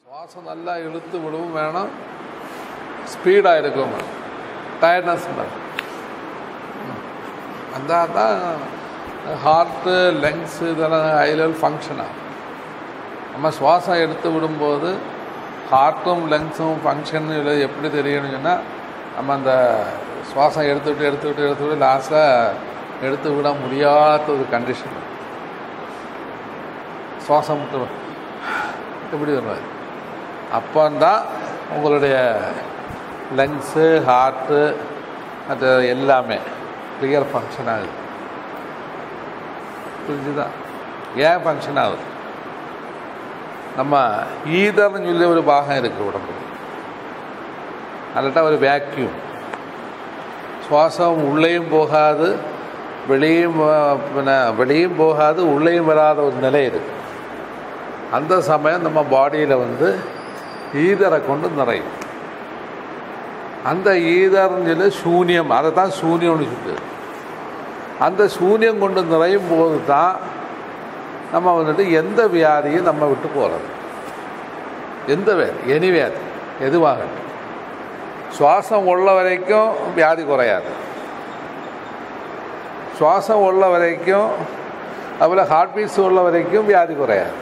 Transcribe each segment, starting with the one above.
சுவாசம் நல்லா இழுத்து விடவும் வேணும் ஸ்பீடாக இருக்கும் டயர்ட்னஸ் அந்த தான் ஹார்ட்டு லங்ஸ் இதெல்லாம் ஹை லெவல் ஃபங்க்ஷன் ஆகும் நம்ம சுவாசம் எடுத்து விடும்போது ஹார்ட்டும் லங்ஸும் ஃபங்க்ஷன் இது எப்படி தெரியணும்னு சொன்னால் நம்ம அந்த சுவாசம் எடுத்துவிட்டு எடுத்துவிட்டு எடுத்துவிட்டு லாஸ்ட்டில் எடுத்து விட முடியாத ஒரு கண்டிஷன் சுவாசம் மட்டும் எப்படி வருவாது அப்போந்தான் உங்களுடைய லங்ஸு ஹார்ட்டு அது எல்லாமே கிளியர் ஃபங்க்ஷன் ஆகுது புரிஞ்சுதா ஏன் ஃபங்க்ஷன் ஆகுது நம்ம ஈதர்னு சொல்லி ஒரு பாகம் இருக்குது உடம்பு அல்லட்டா ஒரு வேக்யூம் சுவாசம் உள்ளேயும் போகாது வெளியும் அஹ், பின்ன வெளியும் போகாது உள்ளேயும் வராத ஒரு நிலை இருக்கு அந்த சமயம் நம்ம பாடியில் வந்து ஈதரை கொண்டு நிறையும் அந்த ஈதர்னு சொல்லி சூன்யம் அதை தான் சூன்யம்னு சொல்லுது அந்த சூன்யம் கொண்டு நிறையும் போது தான் நம்ம வந்துட்டு எந்த வியாதியும் நம்ம விட்டு போகிறது எந்த வியாதி எனி வியாதி எதுவாகட்டும் சுவாசம் உள்ள வரைக்கும் வியாதி குறையாது சுவாசம் உள்ள வரைக்கும் அதுபோல் ஹார்ட் பீட்ஸ் உள்ள வரைக்கும் வியாதி குறையாது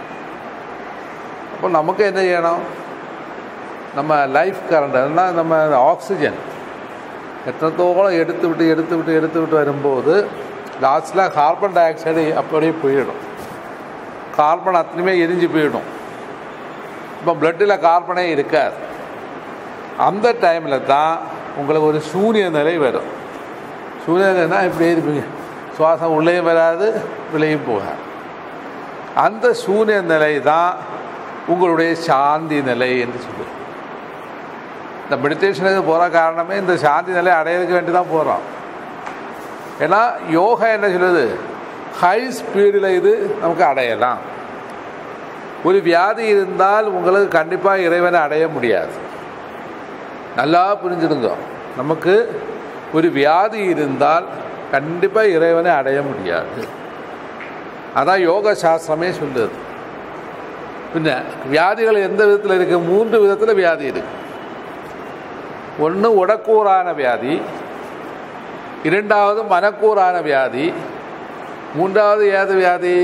அப்போ நமக்கு என்ன செய்யணும் நம்ம லைஃப் கரண்ட் நம்ம ஆக்சிஜன் எத்தனத்தோളം எடுத்து விட்டு எடுத்து விட்டு எடுத்து விட்டு வரும்போது லாஸ்ட்டில் கார்பன் டை ஆக்சைடு அப்படியே போயிடும் கார்பன் அத்தனையுமே எரிஞ்சு போயிடும் இப்போ பிளட்டில் கார்பனே இருக்காது அந்த டைமில் தான் உங்களுக்கு ஒரு சூரிய நிலை வரும் சூரிய நிலைனா இப்படியே இருப்பீங்க சுவாசம் உள்ளேயும் வராது வெளியும் போகாது அந்த சூரிய நிலை தான் உங்களுடைய சாந்தி நிலை என்று சொல்லுது இந்த மெடிடேஷனுக்கு போகிற காரணமே இந்த சாந்தி நிலை அடையிறதுக்கு வேண்டி தான் போகிறோம் ஏன்னா யோகா என்ன சொல்லுது ஹை ஸ்பீடில் இது நமக்கு அடையலாம் ஒரு வியாதி இருந்தால் உங்களுக்கு கண்டிப்பாக இறைவனை அடைய முடியாது நல்லா புரிஞ்சுடுங்க நமக்கு ஒரு வியாதி இருந்தால் கண்டிப்பாக இறைவனை அடைய முடியாது அதான் யோக சாஸ்திரமே சொல்லுது பின்ன வியாதிகள் எந்த விதத்தில் இருக்கு மூன்று விதத்தில் வியாதி இருக்கு ஒன்று உடக்கூறான வியாதி இரண்டாவது மனக்கூறான வியாதி மூன்றாவது ஏது வியாதி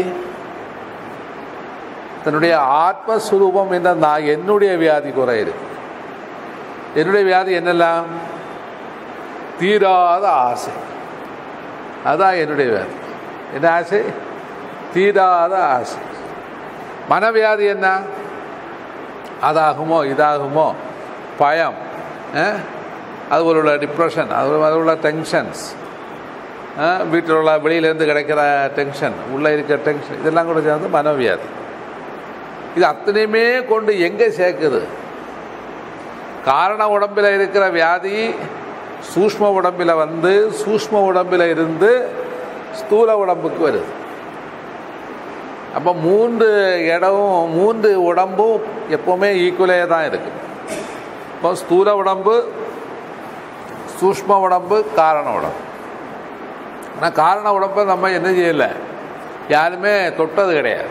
தன்னுடைய ஆத்மஸ்வரூபம் என்ற நான் என்னுடைய வியாதி குறை இருக்கு என்னுடைய வியாதி என்னெல்லாம் தீராத ஆசை அதான் என்னுடைய வியாதி என்ன ஆசை தீராத ஆசை மனவியாதி என்ன அதாகுமோ இதாகுமோ பயம் அஹ், அது உள்ள டிப்ரெஷன் அது அது உள்ள டென்ஷன்ஸ் வீட்டில் உள்ள வெளியிலேருந்து கிடைக்கிற டென்ஷன் உள்ளே இருக்கிற டென்ஷன் இதெல்லாம் கூட சேர்ந்து மனவியாதி இது அத்தனையுமே கொண்டு எங்கே சேர்க்குது காரண உடம்பில் இருக்கிற வியாதி சூஷ்ம உடம்பில் வந்து சூஷ்ம உடம்பில் இருந்து ஸ்தூல உடம்புக்கு வருது அப்போ மூன்று இடமும் மூன்று உடம்பும் எப்போவுமே ஈக்குவலே தான் இருக்கு இப்போ ஸ்தூல உடம்பு சூஷ்ம உடம்பு காரண உடம்பு ஆனால் காரண உடம்பை நம்ம என்ன செய்யலை யாருமே தொட்டது கிடையாது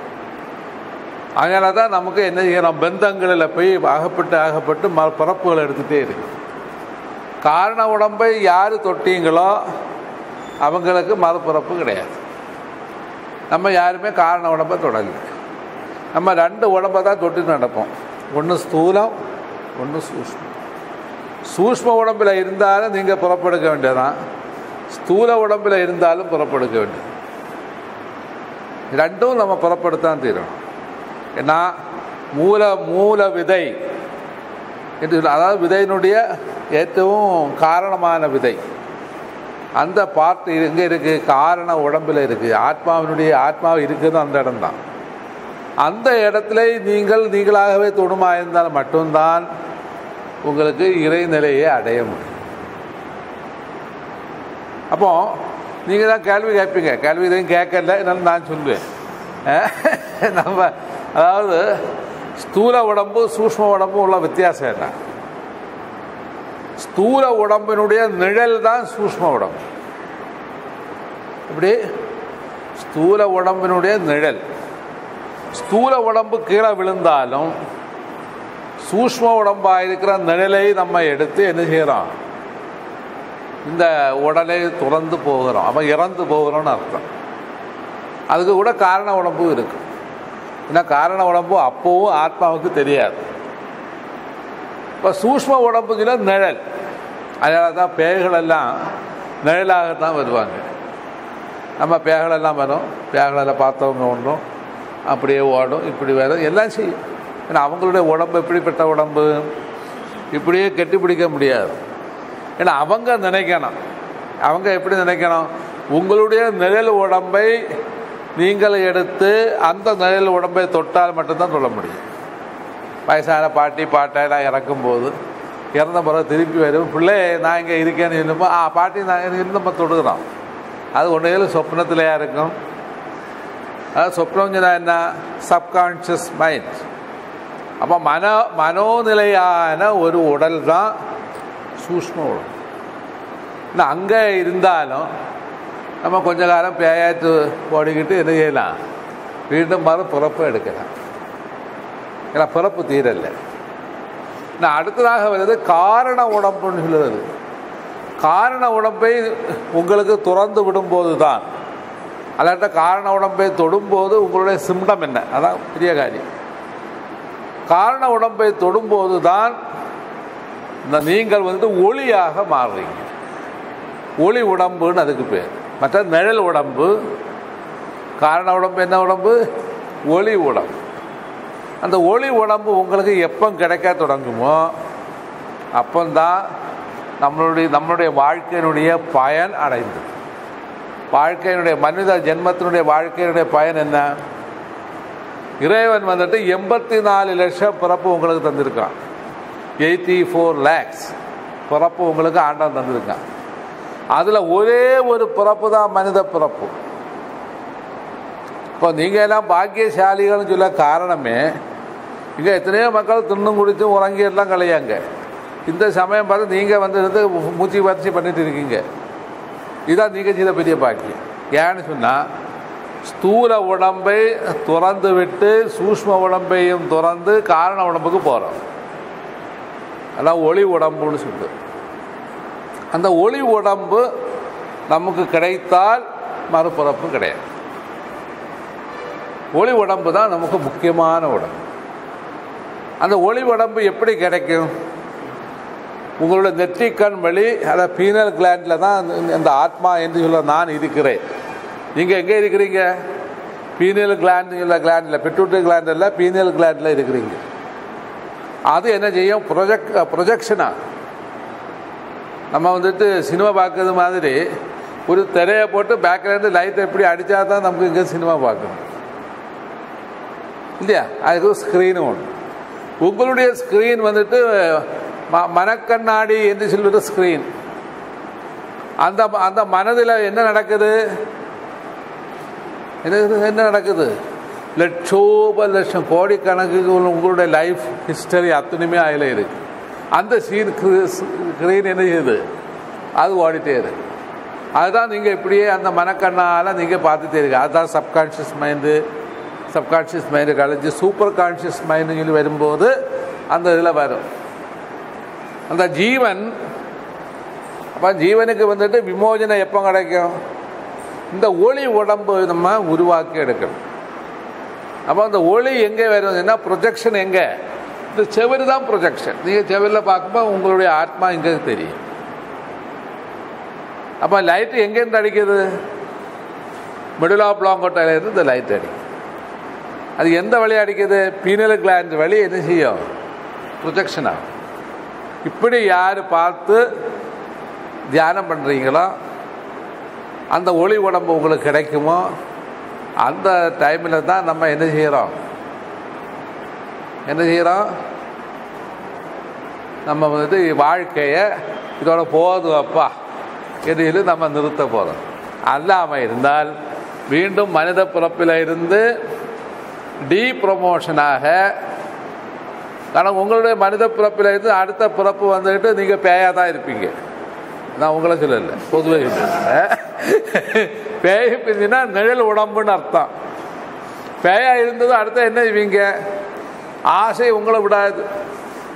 அதனால தான் நமக்கு என்ன செய்யணும் பந்தங்களில் போய் அகப்பட்டு அகப்பட்டு ம பிறப்புகள் எடுத்துகிட்டே இருக்கு காரண உடம்பை யார் தொட்டீங்களோ அவங்களுக்கு மறுபிறப்பு கிடையாது நம்ம யாருமே காரண உடம்பை தொடலை நம்ம ரெண்டு உடம்பை தான் தொட்டு நடப்போம் ஒன்று ஸ்தூலம் ஒன்று சூஷ்மம் சூஷ்ம உடம்பில் இருந்தாலும் நீங்கள் புறப்படுக்க வேண்டியதான் ஸ்தூல உடம்பில் இருந்தாலும் புறப்படுக்க வேண்டியது ரெண்டும் நம்ம புறப்படுத்தான் தீரணும் ஏன்னா மூல மூல விதை என்று சொல்ல- அதாவது விதையினுடைய ஏற்றவும் காரணமான விதை அந்த பார்ட் எங்கே இருக்குது காரண உடம்பில் இருக்குது ஆத்மாவினுடைய ஆத்மா இருக்குது அந்த இடம்தான் அந்த இடத்துல நீங்கள் நீங்களாகவே தொடுமா இருந்தால் மட்டும்தான் உங்களுக்கு இறைநிலையை அடைய முடியும் அப்போ நீங்கள் தான் கேள்வி கேட்பீங்க கேள்வி எதுவும் கேட்கல என்னாலும் நான் சொல்லுவேன் அஹ், நம்ம அதாவது ஸ்தூல உடம்பு சூஷ்ம உடம்பு உள்ள வித்தியாசம் என்ன ஸ்தூல உடம்பினுடைய நிழல் தான் சூஷ்ம உடம்பு இப்படி ஸ்தூல உடம்பினுடைய நிழல் ஸ்தூல உடம்பு கீழே விழுந்தாலும் சூஷ்ம உடம்பாக இருக்கிற நிழலை நம்ம எடுத்து என்ன செய்கிறோம் இந்த உடலை துறந்து போகிறோம் அப்போ இறந்து போகிறோம்னு அர்த்தம் அதுக்கு கூட காரண உடம்பு இருக்கு ஏன்னா காரண உடம்பு அப்போவும் ஆத்மாவுக்கு தெரியாது இப்போ சூஷ்ம உடம்புக்குள்ள நிழல் அதனால தான் பேய்கள் எல்லாம் நிழலாகத்தான் வருவாங்க நம்ம பேய்களெல்லாம் வரும் பேய்களெல்லாம் பார்த்தவங்க ஒன்றும் அப்படியே ஓடும் இப்படி வரும் எல்லாம் செய்யும் ஏன்னா அவங்களுடைய உடம்பு எப்படிப்பட்ட உடம்பு இப்படியே கெட்டி பிடிக்க முடியாது ஏன்னா அவங்க நினைக்கணும் அவங்க எப்படி நினைக்கணும் உங்களுடைய நிழல் உடம்பை நீங்கள் எடுத்து அந்த நிழல் உடம்பை தொட்டால் மட்டும்தான் சொல்ல முடியும் வயசான பாட்டி பாட்டையெல்லாம் இறக்கும்போது இறந்த பிறகு திருப்பி வரும் பிள்ளை நான் இங்கே இருக்கேன்னு சொல்லும்போது ஆ பாட்டி நான் இருந்தப்போ தொடுகிறோம் அது ஒன்றையில் சொப்னத்திலையா இருக்கும் அது சொப்னம் சொன்னா என்ன சப்கான்ஷியஸ் மைண்ட் அப்போ மனோ மனோநிலையான ஒரு உடல் தான் சூஷ்ம உடல் இன்னும் அங்கே இருந்தாலும் நம்ம கொஞ்ச காலம் பேயாத்து ஓடிக்கிட்டு என்ன செய்யலாம் வீண்டும் மறு பிறப்பு எடுக்கலாம் ஏன்னா பிறப்பு தீரலை நான் அடுத்ததாக வருது காரண உடம்புன்னு சொல்லுறது காரண உடம்பை உங்களுக்கு துறந்து விடும்போது தான் அல்லாட்ட காரண உடம்பை தொடும்போது உங்களுடைய சிம்டம் என்ன அதான் பெரிய காரியம் காரண உடம்பை தொடும்போது தான் இந்த நீங்கள் வந்து ஒளியாக மாறுறீங்க ஒளி உடம்புன்னு அதுக்கு பேர் மற்ற நிழல் உடம்பு காரண உடம்பு என்ன உடம்பு ஒளி உடம்பு அந்த ஒளி உடம்பு உங்களுக்கு எப்போ கிடைக்க தொடங்குமோ அப்பந்தான் நம்மளுடைய நம்மளுடைய வாழ்க்கையினுடைய பயன் அடைந்தது வாழ்க்கையினுடைய மனித ஜென்மத்தினுடைய வாழ்க்கையினுடைய பயன் என்ன இறைவன் வந்துட்டு எண்பத்தி நாலு லட்சம் பிறப்பு உங்களுக்கு தந்திருக்கான் எயிட்டி ஃபோர் லேக்ஸ் பிறப்பு உங்களுக்கு ஆண்டவன் தந்திருக்கான் அதில் ஒரே ஒரு பிறப்பு தான் மனித பிறப்பு இப்போ நீங்கள் எல்லாம் பாக்கியசாலிகள்னு சொல்ல காரணமே இங்கே எத்தனையோ மக்கள் தின்னும் குடித்து உறங்கி எல்லாம் கலையாங்க இந்த சமயம் பார்த்து நீங்கள் வந்து இருந்து மூச்சு பயிற்சி பண்ணிட்டு இருக்கீங்க இதுதான் நீங்கள் செய்த பெரிய பாக்கியம் ஏன்னு சொன்னால் ஸ்தூல உடம்பை துறந்து விட்டு சூஷ்ம உடம்பையும் துறந்து காரண உடம்புக்கு போகிறோம் அதான் ஒளி உடம்புன்னு சொல்லுது அந்த ஒளி உடம்பு நமக்கு கிடைத்தால் மறுபிறப்பு கிடையாது ஒளி உடம்பு தான் நமக்கு முக்கியமான உடம்பு அந்த ஒளி உடம்பு எப்படி கிடைக்கும் உங்களோட நெற்றிக்கண் வழி அதாவது பீனல் கிளாண்டில் தான் இந்த- இந்த ஆத்மா என்று சொல்ல நான் இருக்கிறேன் நீங்கள் எங்கே இருக்கிறீங்க பீனியல் கிளாண்ட் இல்லை கிளாண்ட் இல்லை பெட்ரூட்டரி கிளாண்ட் இல்லை பீனியல் கிளாண்டில் இருக்கிறீங்க அது என்ன செய்யும் ப்ரொஜெக்ட் ப்ரொஜெக்ஷனா நம்ம வந்துட்டு சினிமா பார்க்கறது மாதிரி ஒரு திரையை போட்டு பேக்லேருந்து லைட் எப்படி அடித்தா தான் நமக்கு இங்கே சினிமா பார்க்கணும் இல்லையா அதுக்கு ஸ்க்ரீனும் ஒன்று உங்களுடைய ஸ்க்ரீன் வந்துட்டு ம மனக்கண்ணாடி என்று சொல்லிட்டு ஸ்க்ரீன் அந்த அந்த மனதில் என்ன நடக்குது என்ன என்ன நடக்குது லட்சோப லட்சம் கோடிக்கணக்குக்கு உள்ள உங்களுடைய லைஃப் ஹிஸ்டரி அத்தனையுமே அதில் இருக்கு அந்த சீன் ஸ்க்ரீன் என்ன செய்யுது அது ஓடிட்டே இருக்கு அதுதான் நீங்கள் இப்படியே அந்த மனக்கண்ணால் நீங்கள் பார்த்துட்டே இருக்கு அதுதான் சப்கான்ஷியஸ் மைண்டு சப்கான்ஷியஸ் மைண்டு கழிஞ்சு சூப்பர் கான்ஷியஸ் மைண்டு சொல்லி வரும்போது அந்த இதில் வரும் அந்த ஜீவன் அப்போ ஜீவனுக்கு வந்துட்டு விமோசனம் எப்போ கிடைக்கும் இந்த ஒளி உடம்பு நம்ம உருவாக்கி எடுக்கணும் அப்போ அந்த ஒளி எங்கே வருதுன்னா ப்ரொஜெக்ஷன் எங்கே இந்த செவரு தான் ப்ரொஜெக்ஷன் நீங்கள் செவரில் பார்க்கும்போது உங்களுடைய ஆத்மா இங்கே தெரியும் அப்போ லைட்டு எங்கேருந்து அடிக்குது மிடில் ஆஃப் லாங்கோட்டையிலேருந்து இந்த லைட் அடிக்கும் அது எந்த வழி அடிக்குது பீனல் கிளாண்ட் வழி என்ன செய்யும் ப்ரொஜெக்ஷன் ஆகும் இப்படி யார் பார்த்து தியானம் பண்ணுறீங்களோ அந்த ஒளி உடம்பு உங்களுக்கு கிடைக்குமோ அந்த டைமில் தான் நம்ம என்ன செய்கிறோம் என்ன செய்கிறோம் நம்ம வந்து வாழ்க்கையை இதோட போதும் அப்பா என்று நம்ம நிறுத்த போகிறோம் அல்லாமல் இருந்தால் மீண்டும் மனித பிறப்பில் இருந்து டி ப்ரொமோஷனாக ஆனால் உங்களுடைய மனித பிறப்பில் இருந்து அடுத்த பிறப்பு வந்துக்கிட்டு நீங்கள் பேயாக தான் இருப்பீங்க நான் உங்களை சொல்லல பொதுவாக சொல்லுறேன் பேய் பிரிஞ்சுன்னா நிழல் உடம்புன்னு அர்த்தம் பேயா இருந்ததும் அடுத்த என்ன செய்வீங்க ஆசை உங்களை விடாது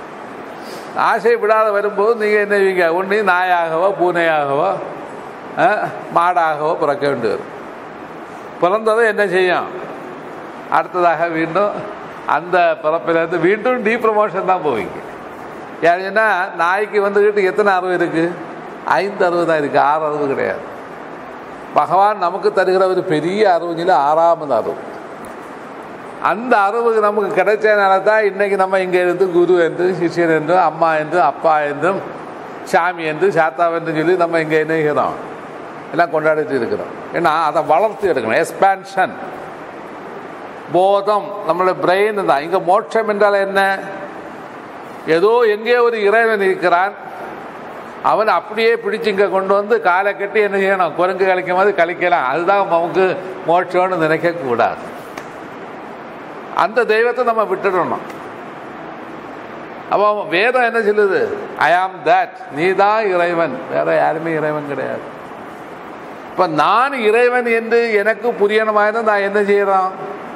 ஆசை விடாத வரும்போது நீங்கள் என்ன செய்வீங்க ஒன்று நாயாகவோ பூனையாகவோ அஹ், மாடாகவோ பிறக்க வேண்டி வரும் பிறந்ததை என்ன செய்யும் அடுத்ததாக மீண்டும் அந்த பிறப்பிலேருந்து மீண்டும் டீ ப்ரமோஷன் தான் போவீங்க ஏன்னா நாய்க்கு வந்துக்கிட்டு எத்தனை அறிவு இருக்குது ஐந்து அறிவு தான் இருக்குது ஆறு அறிவு கிடையாது பகவான் நமக்கு தருகிற ஒரு பெரிய அறிவுங்கில ஆறாமது அறிவு அந்த அறிவு நமக்கு கிடைச்சதுனால தான் இன்னைக்கு நம்ம இங்கே இருந்து குரு என்று சிஷ்யன் என்றும் அம்மா என்றும் அப்பா என்றும் சாமி என்று சாத்தா என்று சொல்லி நம்ம இங்கே இணைகிறோம் எல்லாம் கொண்டாடிட்டு இருக்கிறோம் ஏன்னா அதை வளர்த்து எடுக்கணும் எக்ஸ்பேன்ஷன் போதம் நம்மளுடைய பிரெயின் தான் இங்கே மோட்சம் என்றால் என்ன ஏதோ எங்கே ஒரு இறைவன் இருக்கிறான் அவன் அப்படியே பிடிச்சு இங்கே கொண்டு வந்து காலை கட்டி என்ன செய்யணும் குரங்கு கழிக்கும் போது கழிக்கலாம் அதுதான் நமக்கு மோட்சம்னு நினைக்கக்கூடாது அந்த தெய்வத்தை நம்ம விட்டுடணும் அப்போ வேதம் என்ன சொல்லுது ஐ ஆம் தட் நீ தான் இறைவன் வேற யாருமே இறைவன் கிடையாது இப்போ நான் இறைவன் என்று எனக்கு புரியணுமாயிருந்தா நான் என்ன செய்யறோம்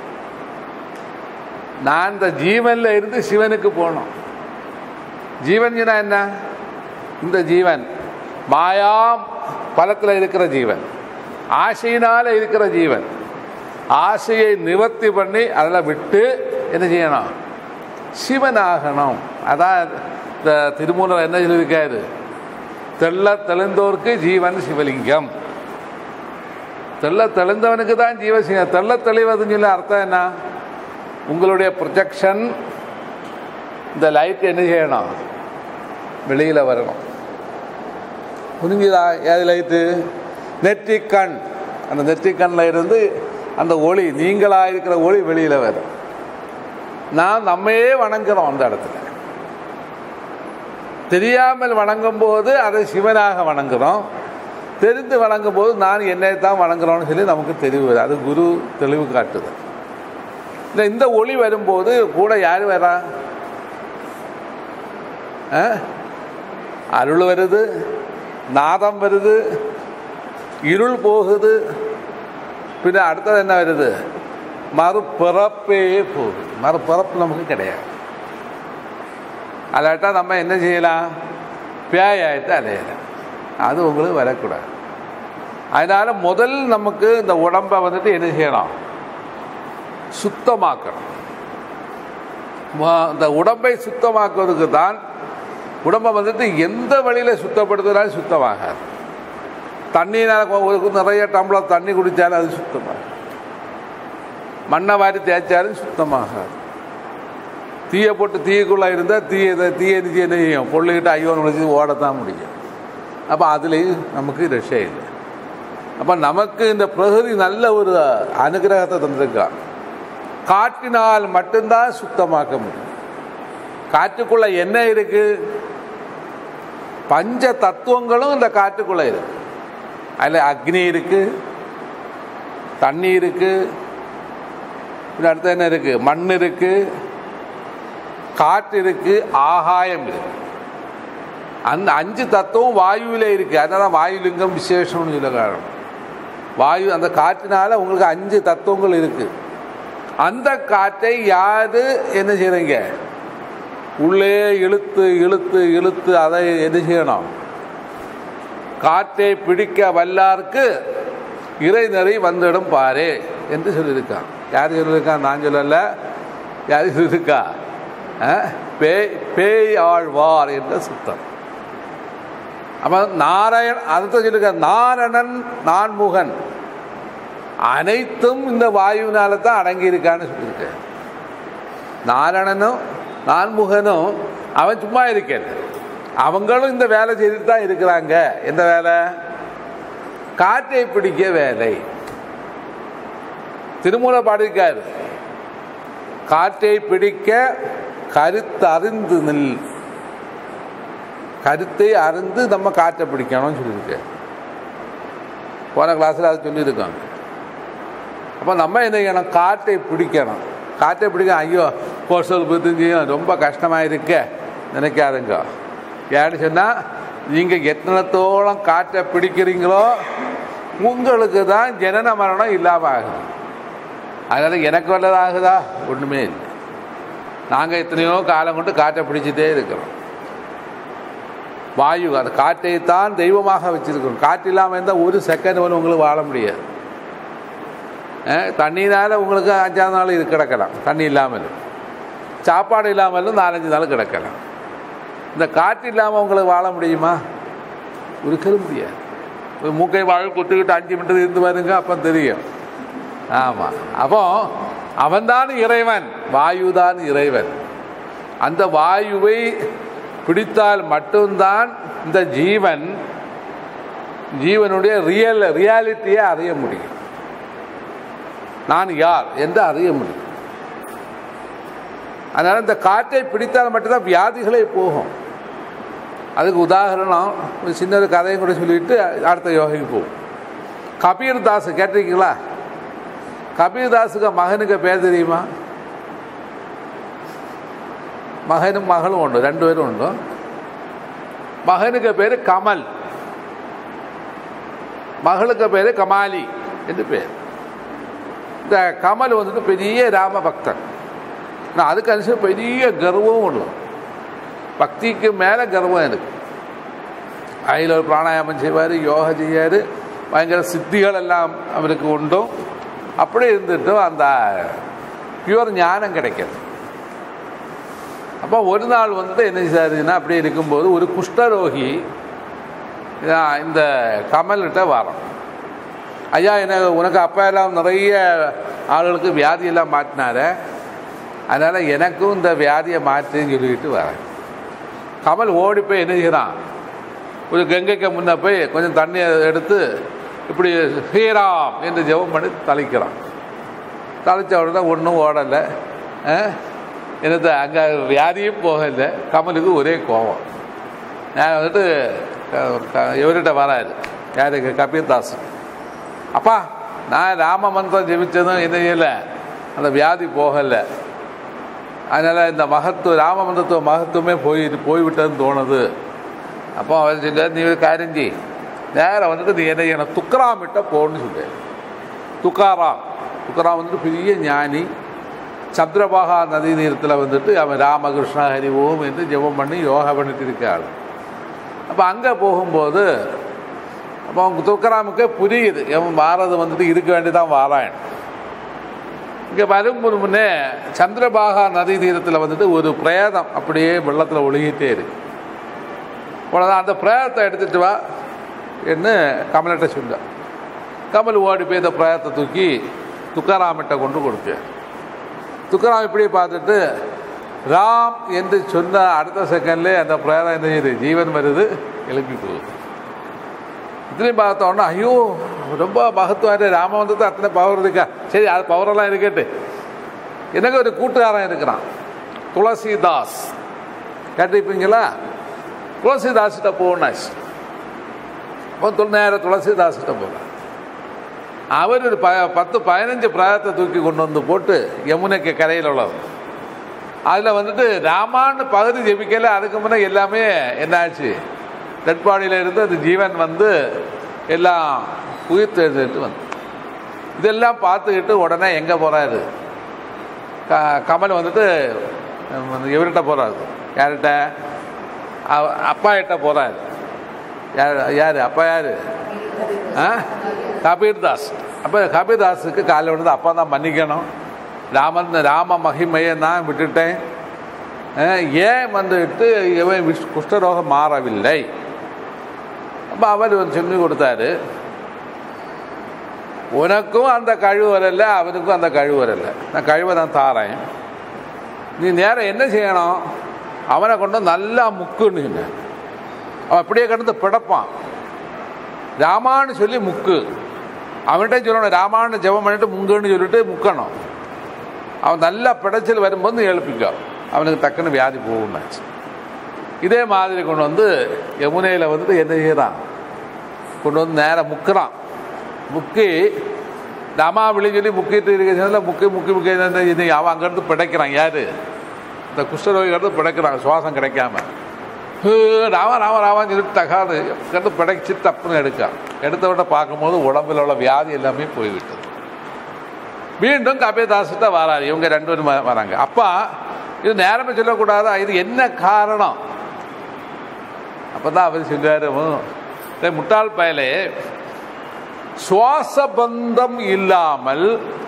நான் இந்த ஜீவன்ல இருந்து சிவனுக்கு போகணும் ஜீவன் என்ன இந்த ஜீவன் மாயா பலத்தில் இருக்கிற ஜீவன் ஆசையினால இருக்கிற ஜீவன் ஆசையை நிவர்த்தி பண்ணி அதில் விட்டு என்ன செய்யணும் சிவனாகணும் அதான் இந்த திருமூலர் என்ன சொல்லியிருக்காரு தெள்ள தெளிந்தோருக்கு ஜீவன் சிவலிங்கம் தெள்ள தெளிந்தவனுக்கு தான் ஜீவசிங்கம் தெள்ள தெளிவதுன்னு சொல்லி அர்த்தம் என்ன உங்களுடைய ப்ரொஜெக்ஷன் இந்த லைட் என்ன செய்யணும் வெளியில் வரணும் புரிஞ்சுதா ஏது லைட்டு நெற்றிக்கண் அந்த நெற்றிக்கண்ணில் இருந்து அந்த ஒளி நீங்களாக இருக்கிற ஒளி வெளியில் வரும் நான் நம்மையே வணங்குறோம் அந்த இடத்துல தெரியாமல் வணங்கும் போது அதை சிவனாக வணங்குறோம் தெரிந்து வணங்கும் போது நான் என்னை தான் வணங்குறோம்னு சொல்லி நமக்கு தெரிவு அது குரு தெளிவு காட்டுது இல்லை இந்த ஒளி வரும்போது கூட யார் வரா ஆ? அருள் வருது நாதம் வருது இருள் போகுது பின்ன அடுத்தது என்ன வருது மறுபிறப்பே போகுது மறுபிறப்பு நமக்கு கிடையாது அல்லாட்டா நம்ம என்ன செய்யலாம் பேயாயிட்டு அலையலாம் அது உங்களுக்கு வரக்கூடாது அதனால முதல் நமக்கு இந்த உடம்பை வந்துட்டு என்ன செய்யணும் சுத்தமாக்கணும் ம- இந்த உடம்பை சுத்தமாக்குவதற்கு தான் உடம்பை வந்துட்டு எந்த வழியில் சுத்தப்படுத்தினாலும் சுத்தமாகாது தண்ணினால் ஒரு நிறைய டம்ளர் தண்ணி குடித்தாலும் அது சுத்தமாகும் மண்ணை வாரி தேய்ச்சாலும் சுத்தமாகாது தீயை போட்டு தீயக்குள்ளே இருந்தால் தீய தீய நிச்சயம் என்ன செய்யும் பொள்ளிக்கிட்டு ஐயோ நுழைச்சி ஓடத்தான் முடியும் அப்போ அதுலேயும் நமக்கு ரஷ்யா இல்லை அப்போ நமக்கு இந்த பிரகிருதி நல்ல ஒரு அனுகிரகத்தை தந்திருக்கான் காற்றினால் மட்டும்தான் சுத்தமாக்க முடியும் காற்றுக்குள்ள என்ன இருக்கு பஞ்ச தத்துவங்களும் இந்த காற்றுக்குள்ள இருக்கு அதில் அக்னி இருக்கு தண்ணி இருக்கு பின்ன அடுத்து என்ன இருக்கு மண் இருக்கு காற்று இருக்கு ஆகாயம் இருக்கு அந்த அஞ்சு தத்துவம் வாயுவில் இருக்கு அதனால வாயுலிங்கம் விசேஷம்னு சொல்ல காரணம் வாயு அந்த காற்றினால உங்களுக்கு அஞ்சு தத்துவங்கள் இருக்கு அந்த காற்றை யாரு என்ன செய்யறீங்க உள்ளே இழுத்து இழுத்து இழுத்து அதை என்ன செய்யணும் காற்றை பிடிக்க வல்லார்க்கு இறைநெறி வந்துடும் பாரு என்று சொல்லியிருக்கான் யார் சொல்லியிருக்கான் நான் சொல்லல யார் சொல்லியிருக்கா அஹ்? பேய் பேய் ஆழ்வார் என்ற சுத்தம் அப்ப நாராயண் அதை சொல்லியிருக்க நாரணன் நான்முகன் அனைத்தும் இந்த வாயுவினால தான் அடங்கி இருக்கான்னு சொல்லியிருக்க நாரணனும் நான்முகனும் அவன் சும்மா இருக்கேன் அவங்களும் இந்த வேலை செய்துட்டு தான் இருக்கிறாங்க எந்த வேலை காற்றை பிடிக்க வேலை திருமூல பாடியிருக்காரு காற்றை பிடிக்க கருத்து அறிந்து நில் கருத்தை அறிந்து நம்ம காற்றை பிடிக்கணும்னு சொல்லியிருக்கேன் போன கிளாஸில் அதை சொல்லியிருக்காங்க அப்போ நம்ம என்ன செய்யணும் காற்றை பிடிக்கணும் காற்றை பிடிக்க ஐயோ கோசல் புரிஞ்சியும் ரொம்ப கஷ்டமாக இருக்க நினைக்காதுங்க ஏன்னு சொன்னால் நீங்கள் எத்தனத்தோളം காற்றை பிடிக்கிறீங்களோ உங்களுக்கு தான் ஜனன மரணம் இல்லாமல் ஆகுது அதனால் எனக்கு வல்லதாகுதா ஒன்றுமே இல்லை நாங்கள் எத்தனையோ காலம் கொண்டு காற்றை பிடிச்சிட்டே இருக்கிறோம் வாயு அந்த காற்றைத்தான் தெய்வமாக வச்சிருக்கணும் காற்று இல்லாமல் இருந்தால் ஒரு செகண்ட் வந்து உங்களுக்கு வாழ முடியாது அஹ், தண்ணினால உங்களுக்கு அஞ்சாவது நாள் இது கிடக்கலாம் தண்ணி இல்லாமல் சாப்பாடு இல்லாமலும் நாலஞ்சு நாள் கிடக்கலாம் இந்த காற்று இல்லாமல் உங்களுக்கு வாழ முடியுமா ஒருக்கலும் முடியாது ஒரு மூக்கை வாழ கொட்டுக்கிட்டு அஞ்சு மினிட்டு இருந்து பாருங்க அப்போ தெரியும் ஆமாம் அப்போ அவன்தான் இறைவன் வாயுதான் இறைவன் அந்த வாயுவை பிடித்தால் மட்டும்தான் இந்த ஜீவன் ஜீவனுடைய ரியல் ரியாலிட்டியை அறிய முடியும் நான் யார் என்று அறிய முடியும் அதனால் இந்த காற்றை பிடித்தால் மட்டும்தான் வியாதிகளே போகும் அதுக்கு உதாரணம் ஒரு சின்ன ஒரு கதையை கூட சொல்லிட்டு அடுத்த யோகிக்கு போகும் கபீர் தாஸ் கேட்டிருக்கீங்களா கபீர் தாஸுக்கு மகனுக்கு பேர் தெரியுமா மகனும் மகளும் உண்டு ரெண்டு பேரும் உண்டு மகனுக்கு பேர் கமல் மகளுக்கு பேர் கமாலி என்று பேர் இந்த கமல் வந்துட்டு பெரிய ராம பக்தன் நான் அதுக்கு அனுசரிச்சு பெரிய கர்வமும் உண்டு பக்திக்கு மேலே கர்வம் எனக்கு அதில் ஒரு பிராணாயாமம் செய்வார் யோகா செய்யார் பயங்கர சித்திகள் எல்லாம் அவருக்கு உண்டும் அப்படி இருந்துட்டும் அந்த பியூர் ஞானம் கிடைக்காது அப்போ ஒரு நாள் வந்துட்டு என்ன செய்யாருன்னா அப்படி இருக்கும்போது ஒரு குஷ்டரோகி இதான் இந்த கமல்கிட்ட வரோம் ஐயா எனக்கு உனக்கு அப்பா எல்லாம் நிறைய ஆளுகளுக்கு வியாதியெல்லாம் மாட்டினாரு அதனால் எனக்கும் இந்த வியாதியை மாற்றுன்னு சொல்லிட்டு வரேன் கமல் ஓடி போய் என்ன செய்கிறான் ஒரு கங்கைக்கு முன்ன போய் கொஞ்சம் தண்ணியை எடுத்து இப்படி ஸ்ரீராம் என்று ஜெபம் பண்ணி தளிக்கிறான் தளித்த உடனே ஒன்றும் ஓடலை என்னது அங்கே வியாதியும் போகலை கமலுக்கு ஒரே கோபம் நான் வந்துட்டு க- க- இவர்கிட்ட வராரு யாருக்கு கபீர் தாஸ் அப்பா நான் ராம மந்திரம் ஜெபிச்சதும் என்ன செய்யலை அந்த வியாதி போகலை அதனால் இந்த மகத்துவ ராம மந்திரத்துவ மகத்துவமே போய் போய்விட்டதுன்னு தோணுது அப்போ அவர் சொல்ல நீ ஒரு காரியம் செய் நேரம் வந்துட்டு நீ என்ன செய்யணும் துக்கராமிட்ட போன்னு சொல்லு துக்காராம் துக்காராம் வந்துட்டு பெரிய ஞானி சந்திரபாகா நதி நீரத்தில் வந்துட்டு அவன் ராமகிருஷ்ணா ஹரி ஓம் என்று ஜெபம் பண்ணி யோகா பண்ணிட்டு இருக்காள் அப்போ அங்கே போகும்போது அப்போ அவங்க துக்கராமுக்கே புரியுது அவன் வாரது வந்துட்டு இருக்க வேண்டியதான் வாராயன் இங்கே வரும் ஒரு முன்னே சந்திரபாகா நதி தீரத்தில் வந்துட்டு ஒரு பிரேதம் அப்படியே வெள்ளத்தில் ஒழுகிட்டே இருக்கு உடனே அந்த பிரேதத்தை எடுத்துட்டு வா என்று கமலிட்ட சொல்ல கமல் ஓடி போய் இந்த பிரேதத்தை தூக்கி துக்காராமிட்ட கொண்டு கொடுத்தேன் துக்காராம் இப்படி பார்த்துட்டு ராம் என்று சொன்ன அடுத்த செகண்ட்லேயே அந்த பிரேதம் என்ன செய்யுது ஜீவன் வருது எழுப்பி போகுது இதுலேயும் பார்த்தோன்னா ஐயோ ரொம்ப மகத்துவம் ராம வந்து அத்தனை பவர் இருக்கா சரி அது பவரெல்லாம் இருக்கட்டு எனக்கு ஒரு கூட்டுக்காரன் இருக்கிறான் துளசிதாஸ் கேட்டிருப்பீங்களா துளசிதாஸ்கிட்ட போனாச்சு அப்போ தொல் நேரம் துளசிதாஸ்கிட்ட போகிறேன் அவர் ஒரு ப பத்து பதினஞ்சு பிராயத்தை தூக்கி கொண்டு வந்து போட்டு யமுனைக்கு கரையில் உள்ளது அதில் வந்துட்டு ராமான்னு பகுதி ஜெபிக்கல அதுக்கு முன்னே எல்லாமே என்னாச்சு டெட் பாடியில் இருந்து அந்த ஜீவன் வந்து எல்லாம் உயிர் தெரிஞ்சுட்டு வந்து இதெல்லாம் பார்த்துக்கிட்டு உடனே எங்கே போகிறாரு க கமல் வந்துட்டு உம், இவர்கிட்ட போகிறாரு யார்கிட்ட அவ- அப்பா கிட்ட போகிறாரு யார் யார் அப்பா யார் ஆ கபீர் தாஸ் அப்போ கபீர் தாஸுக்கு காலையில் விழுந்து அப்பா தான் மன்னிக்கணும் ராமன் ராம மகிமையை நான் விட்டுட்டேன் அஹ், ஏன் வந்துட்டு இவன் விஷ்- குஷ்டரோகம் மாறவில்லை அப்போ அவர் சொல்லி கொடுத்தாரு உனக்கும் அந்த கழிவு வரல அவனுக்கும் அந்த கழிவு வரல நான் கழிவை தான் தாரேன் நீ நேரம் என்ன செய்யணும் அவனை கொண்டு வந்து நல்லா முக்குன்னு சொன்னேன் அவன் அப்படியே கிடந்து பிடப்பான் ராமான்னு சொல்லி முக்கு அவன்கிட்ட சொல்லணும் ராமான்னு ஜெபம் பண்ணிட்டு முங்குன்னு சொல்லிட்டு முக்கணும் அவன் நல்லா பிடைச்சல் வரும்போது நீ எழுப்பிக்கோ அவனுக்கு டக்குன்னு வியாதி போகும்னாச்சு இதே மாதிரி கொண்டு வந்து யமுனையில் வந்துட்டு என்ன செய்யறான் கொண்டு வந்து நேரம் முக்குறான் முக்கி ராமாவிளி சொல்லி முக்கிட்டு இருக்கிறதுல முக்கி முக்கி முக்கி இது அவன் அங்கேருந்து பிடைக்கிறான் யாரு இந்த குஷ்டரோகிட்டு பிடைக்கிறான் சுவாசம் கிடைக்காம ஹூ, ராம ராம ராமான்னு சொல்லிட்டு தகாது கண்டு பிடைச்சி தப்புன்னு எடுக்கான் எடுத்த விட பார்க்கும்போது உடம்புல உள்ள வியாதி எல்லாமே போய்விட்டது மீண்டும் கபிதாசிட்ட வராரு இவங்க ரெண்டு பேரும் வ- வராங்க அப்பா இது நேரமே சொல்லக்கூடாதா இது என்ன காரணம் அப்போ தான் அவர் சொல்லுவாரு "டேய், முட்டாள் பயலே சுவாச பந்தம் இல்லாமல்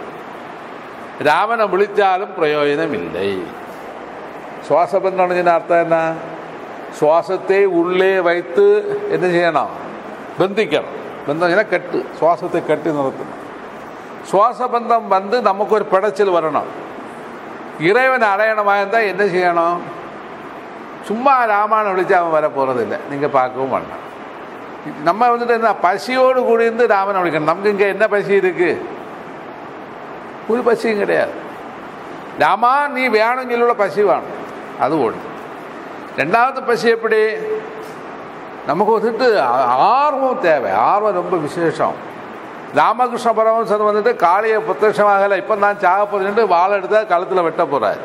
ராமனை விழித்தாலும் பிரயோஜனம் இல்லை சுவாச பந்தம் அர்த்தம் என்ன சுவாசத்தை உள்ளே வைத்து என்ன செய்யணும் பந்திக்கணும் பந்தம் கட்டு சுவாசத்தை கட்டி நிறுத்தணும் சுவாச பந்தம் வந்து நமக்கு ஒரு படைச்சல் வரணும் இறைவன் அடையணமாக இருந்தால் என்ன செய்யணும் சும்மா ராமாயணம் விழிச்சு அவன் வர போகிறதில்லை நீங்கள் பார்க்கவும் வேண்டாம் நம்ம வந்துட்டு என்ன பசியோடு கூடி இருந்து ராமனை விழிக்கணும் நமக்கு இங்கே என்ன பசி இருக்குது ஒரு பசியும் கிடையாது ராமா நீ வேணும் சொல்லுள்ள பசி வேணும் அது ஒன்று ரெண்டாவது பசி எப்படி நமக்கு வந்துட்டு ஆர்வம் தேவை ஆர்வம் ரொம்ப விசேஷம் ராமகிருஷ்ண பரமசர் வந்துட்டு காளியை பிரத்யட்சமாகலை இப்போ நான் சாக போறேன்ட்டு வாழை எடுத்தால் கழுத்தில் வெட்ட போகிறார்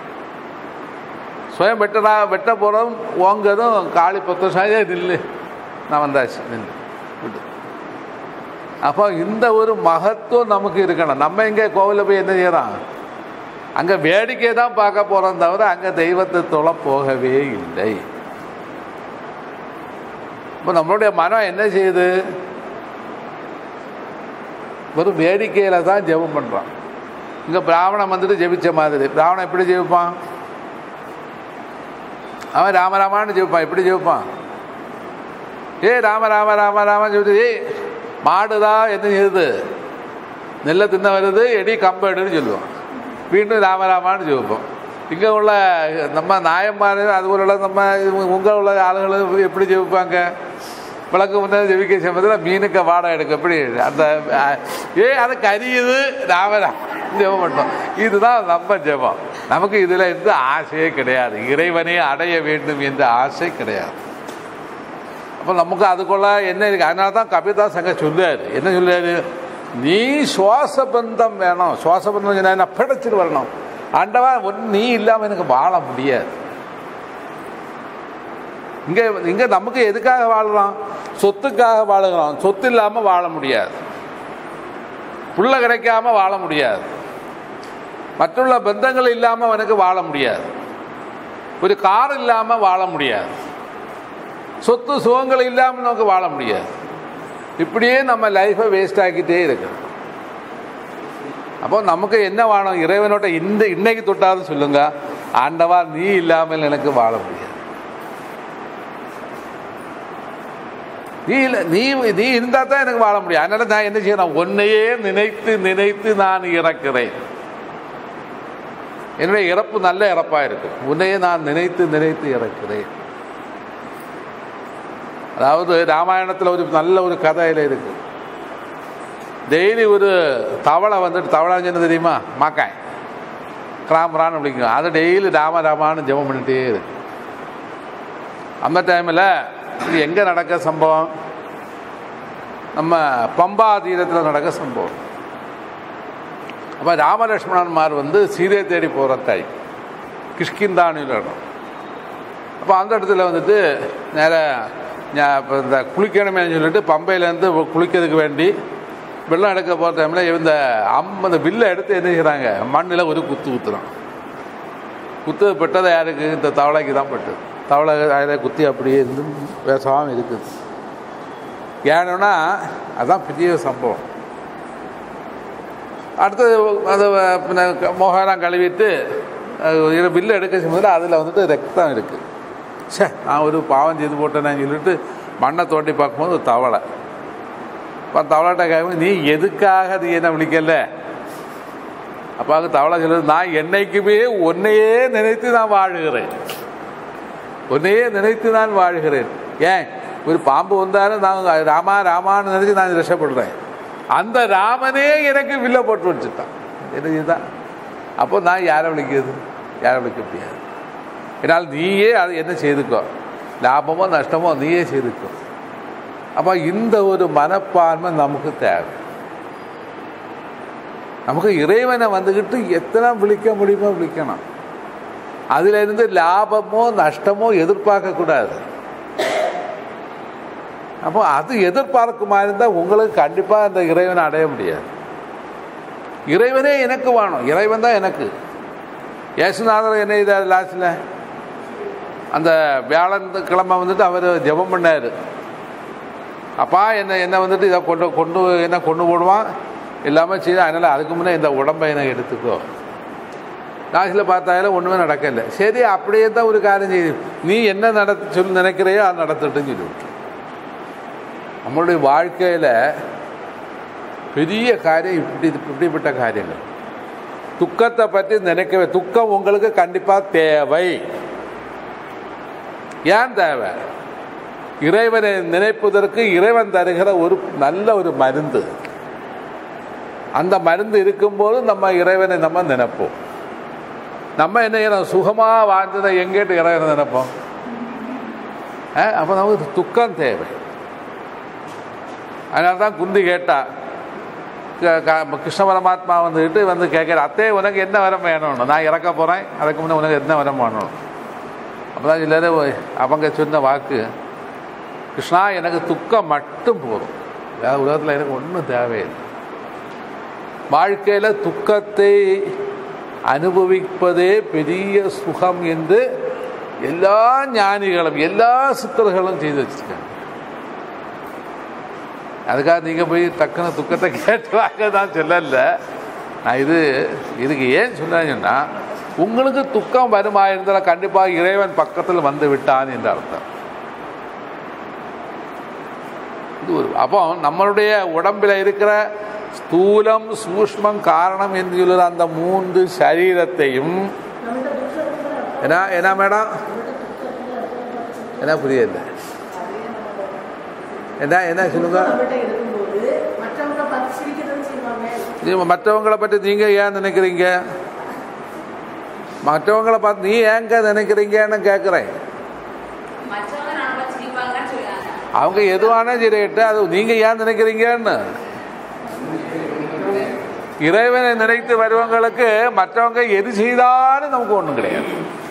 சுயம் வெட்டடா வெட்ட போகிறதும் ஓங்கதும் காளி பிரத்யட்சமாக நில்லு நான் வந்தாச்சு நில்லு விட்டு அப்போ இந்த ஒரு மகத்துவம் நமக்கு இருக்கணும் நம்ம எங்கே கோவிலில் போய் என்ன செய்யறோம் அங்கே வேடிக்கை தான் பார்க்க போகிறோம் தவிர அங்கே தெய்வத்தை தொலை போகவே இல்லை இப்போ நம்மளுடைய மனம் என்ன செய்யுது வெறும் வேடிக்கையில் தான் ஜெபம் பண்ணுறான் இங்கே பிராமணன் வந்துட்டு ஜெபிச்ச மாதிரி பிராமணன் எப்படி ஜெபிப்பான் அவன் ராமராமான்னு ஜெபிப்பான் எப்படி ஜெபிப்பான் ஏ ராம ராம ராம ராம சொல்லிட்டு ஏய் மாடுதா என்ன செய்யுது நெல்லை தின்ன வருது எடி கம்பெடுன்னு சொல்லுவான் மீண்டும் ராமராமான்னு ஜெபிப்போம் இங்கே உள்ள நம்ம நாயன்மார் அதுபோல நம்ம உங்கள் உள்ள ஆளுகள் எப்படி ஜெபிப்பாங்க விளக்கு முன்னே ஜெபிக்க சமயத்தில் மீனுக்கு வாடகை எடுக்க எப்படி அந்த அஹ், ஏ அது கரியுது ராமரா ஜெபம் பண்ணோம் இதுதான் நம்ம ஜெபம் நமக்கு இதில் எந்த ஆசையே கிடையாது இறைவனை அடைய வேண்டும் என்ற ஆசை கிடையாது அப்போ நமக்கு அதுக்குள்ள என்ன இருக்கு அதனால தான் கபிதா சங்க சொல்லுவார் என்ன சொல்லுவாரு நீ சுவாச பந்தம் வேணும் சுவாச பந்தம் சொன்னா என்ன பிடிச்சிட்டு வரணும் ஆண்டவா ஒன்று நீ இல்லாமல் எனக்கு வாழ முடியாது இங்கே இங்கே நமக்கு எதுக்காக வாழ்கிறோம் சொத்துக்காக வாழுகிறோம் சொத்து இல்லாமல் வாழ முடியாது புள்ள கிடைக்காம வாழ முடியாது மற்றுள்ள பந்தங்கள் இல்லாமல் அவனுக்கு வாழ முடியாது ஒரு கார் இல்லாமல் வாழ முடியாது சொத்து சுகங்கள் இல்லாமல் நமக்கு வாழ முடியாது இப்படியே நம்ம லைஃப்பை வேஸ்ட் ஆக்கிட்டே இருக்கணும் அப்போ நமக்கு என்ன வேணும் இறைவனோட இந்த இன்னைக்கு தொட்டாவது சொல்லுங்க ஆண்டவா நீ இல்லாமல் எனக்கு வாழ முடியாது நீ இல்லை நீ நீ இருந்தால் தான் எனக்கு வாழ முடியும் அதனால நான் என்ன செய்யணும் உன்னையே நினைத்து நினைத்து நான் இறக்கிறேன் என்னுடைய இறப்பு நல்ல இறப்பாக இருக்கு உன்னையே நான் நினைத்து நினைத்து இறக்கிறேன் அதாவது ராமாயணத்தில் ஒரு நல்ல ஒரு கதையில் இருக்கு டெய்லி ஒரு தவளை வந்துட்டு தவளை என்ன தெரியுமா மாக்காய் கிராமரான்னு அப்படிங்க அதை டெய்லி ராம ராமான்னு ஜெபம் பண்ணிட்டே இருக்கு அந்த டைமில் இது எங்கே நடக்க சம்பவம் நம்ம பம்பா தீரத்தில் நடக்க சம்பவம் அப்போ ராமலட்சுமணன்மார் வந்து சீதை தேடி போகிற தாய் கிஷ்கிந்தானில் இடம் அப்போ அந்த இடத்துல வந்துட்டு நேராக இப்போ இந்த குளிக்கணுமே சொல்லிட்டு பம்பையிலேருந்து குளிக்கிறதுக்கு வேண்டி வெள்ளம் எடுக்க போகிற டைமில் இந்த அம் அந்த வில்லை எடுத்து என்ன செய்கிறாங்க மண்ணில் ஒரு குத்து குத்துறான் குத்து பெட்டது யாருக்கு இந்த தவளைக்கு தான் பட்டது தவளை அதில் குத்தி அப்படியே இருந்து பேசாமல் இருக்குது ஏன்னா அதான் பெரிய சம்பவம் அடுத்தது அது பின்ன முகலாம் கழுவிட்டு அஹ், வில்லு எடுக்க போது அதில் வந்துட்டு ரத்தம் இருக்குது சே நான் ஒரு பாவம் செய்து போட்டேன்னு சொல்லிட்டு மண்ணை தோண்டி பார்க்கும்போது ஒரு தவளை இப்போ தவளைட்ட கேட்கும் நீ எதுக்காக நீ என்ன விழிக்கல அப்பாவுக்கு தவளை சொல்லுது நான் என்னைக்குமே உன்னையே நினைத்து நான் வாழுகிறேன் உன்னையே நினைத்து நான் வாழ்கிறேன் ஏன் ஒரு பாம்பு வந்தாலும் நான் ராமா ராமான்னு நினைச்சு நான் ரசப்படுறேன் அந்த ராமனே எனக்கு வில்ல போட்டு வச்சுட்டான் என்ன இதுதான் அப்போ நான் யாரை விളിக்கிறது யாரை விളിக்க முடியாது என்னால் நீயே அது என்ன செய்துக்கோ லாபமோ நஷ்டமோ நீயே செய்துக்கோ அப்போ இந்த ஒரு மனப்பான்மை நமக்கு தேவை நமக்கு இறைவனை வந்துக்கிட்டு எத்தனை விழிக்க முடியுமோ விழிக்கணும் அதுல இருந்து லாபமோ நஷ்டமோ எதிர்பார்க்க கூடாது அப்போ அது எதிர்பார்க்குமா இருந்தால் உங்களுக்கு கண்டிப்பாக அந்த இறைவனை அடைய முடியாது இறைவனே எனக்கு வேணும் இறைவன் தான் எனக்கு இயேசுநாதர் என்ன செய்தார் லாஸ்டில் அந்த வியாழன் கிழமை வந்துட்டு அவர் ஜெபம் பண்ணார் அப்பா என்ன என்ன வந்துட்டு இதை கொண்டு கொண்டு என்ன கொண்டு போடுவான் எல்லாமே செய்து அதனால் அதுக்கு முன்னே இந்த உடம்பை என்ன எடுத்துக்கோ லாஸ்ட்டில் பார்த்தாலும் ஒன்றுமே நடக்கல சரி அப்படியே தான் ஒரு காரியம் செய்யுது நீ என்ன நடத்த சொல்லி நினைக்கிறையோ அது நடத்தட்டுன்னு சொல்லி விட்டு நம்மளுடைய வாழ்க்கையில் பெரிய காரியம் இப்படி இப்படிப்பட்ட காரியங்கள் துக்கத்தை பற்றி நினைக்கவே துக்கம் உங்களுக்கு கண்டிப்பாக தேவை ஏன் தேவை இறைவனை நினைப்பதற்கு இறைவன் தருகிற ஒரு நல்ல ஒரு மருந்து அந்த மருந்து இருக்கும்போது நம்ம இறைவனை நம்ம நினைப்போம் நம்ம என்ன செய்யணும் சுகமாக வாழ்ந்ததை எங்கேட்டு இறைவனை நினைப்போம் அப்போ நமக்கு துக்கம் தேவை அதனால தான் குந்தி கேட்டா க- க- கிருஷ்ண பரமாத்மா வந்துட்டு வந்து கேட்குற அத்தே உனக்கு என்ன வரம் வேணும்னு நான் இறக்க போகிறேன் அதுக்கு முன்னே உனக்கு என்ன வரம் வேணும் அப்போ தான் எல்லாரும் அவங்க சொன்ன வாக்கு கிருஷ்ணா எனக்கு துக்கம் மட்டும் போதும் வேற உலகத்தில் எனக்கு ஒன்றும் தேவையில்லை வாழ்க்கையில் துக்கத்தை அனுபவிப்பதே பெரிய சுகம் என்று எல்லா ஞானிகளும் எல்லா சித்தர்களும் செய்து வச்சிருக்காங்க அதுக்காக நீங்கள் போய் டக்குன்னு துக்கத்தை கேட்டு வாங்க நான் சொல்லல நான் இது இதுக்கு ஏன் சொன்னேன்னா உங்களுக்கு துக்கம் வருமா இருந்தால் கண்டிப்பாக இறைவன் பக்கத்தில் வந்து விட்டான் என்று அர்த்தம் இது ஒரு அப்போ நம்மளுடைய உடம்பில் இருக்கிற ஸ்தூலம் சூஷ்மம் காரணம் என்று சொல்லுற அந்த மூன்று சரீரத்தையும் என்ன என்ன மேடம் என்ன புரியல என்ன என்ன சொல்லுங்க அவர்கிட்ட இருக்கும்போது மற்றவங்க பார்த்து சிரிக்கதான் செய்வாங்க நீ மற்றவங்களை பற்றி நீங்க ஏன் நினைக்கிறீங்க மற்றவங்களை பார்த்து நீ ஏங்க நினைக்கிறீங்கன்னு கேட்குறேன் மற்றவங்க நம்மள சிரிப்பாங்கன்னு சொல்லுவாங்க அவங்க எதுவான சரிட்டு அது நீங்க ஏன் நினைக்கிறீங்கன்னு இறைவனை நினைத்து வருவங்களுக்கு மற்றவங்க எது செய்தாலும் நமக்கு ஒன்றும் கிடையாது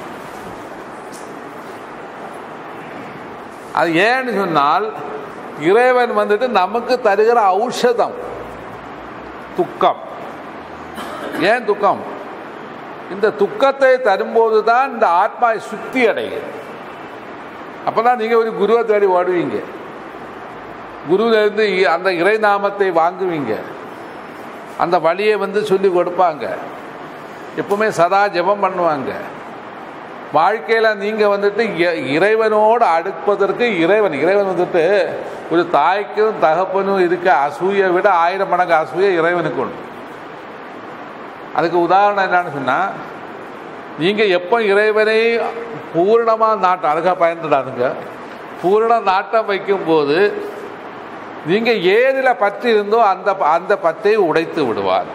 அது ஏன்னு சொன்னால் இறைவன் வந்துட்டு நமக்கு தருகிற ஔஷதம் துக்கம் ஏன் துக்கம் இந்த துக்கத்தை தரும்போது தான் இந்த ஆத்மா சுத்தி அடைகிறது அப்பதான் நீங்க ஒரு குருவை தேடி ஓடுவீங்க குருவிலிருந்து இ- அந்த இறை நாமத்தை வாங்குவீங்க அந்த வழியை வந்து சொல்லி கொடுப்பாங்க எப்பவுமே சதா ஜெபம் பண்ணுவாங்க வாழ்க்கையில் நீங்கள் வந்துட்டு இ- இறைவனோடு அடுப்பதற்கு இறைவன் இறைவன் வந்துட்டு ஒரு தாய்க்கும் தகப்பனும் இருக்க அசூயை விட ஆயிரம் மடங்கு அசூயை இறைவனுக்கு உண்டு அதுக்கு உதாரணம் என்னன்னு சொன்னால் நீங்கள் எப்போ இறைவனை பூரணமாக நாட்டம் அதுக்காக பயந்துடாதுங்க பூரண நாட்டம் வைக்கும்போது நீங்கள் ஏதில் பற்று இருந்தோ அந்த அந்த பற்றை உடைத்து விடுவார்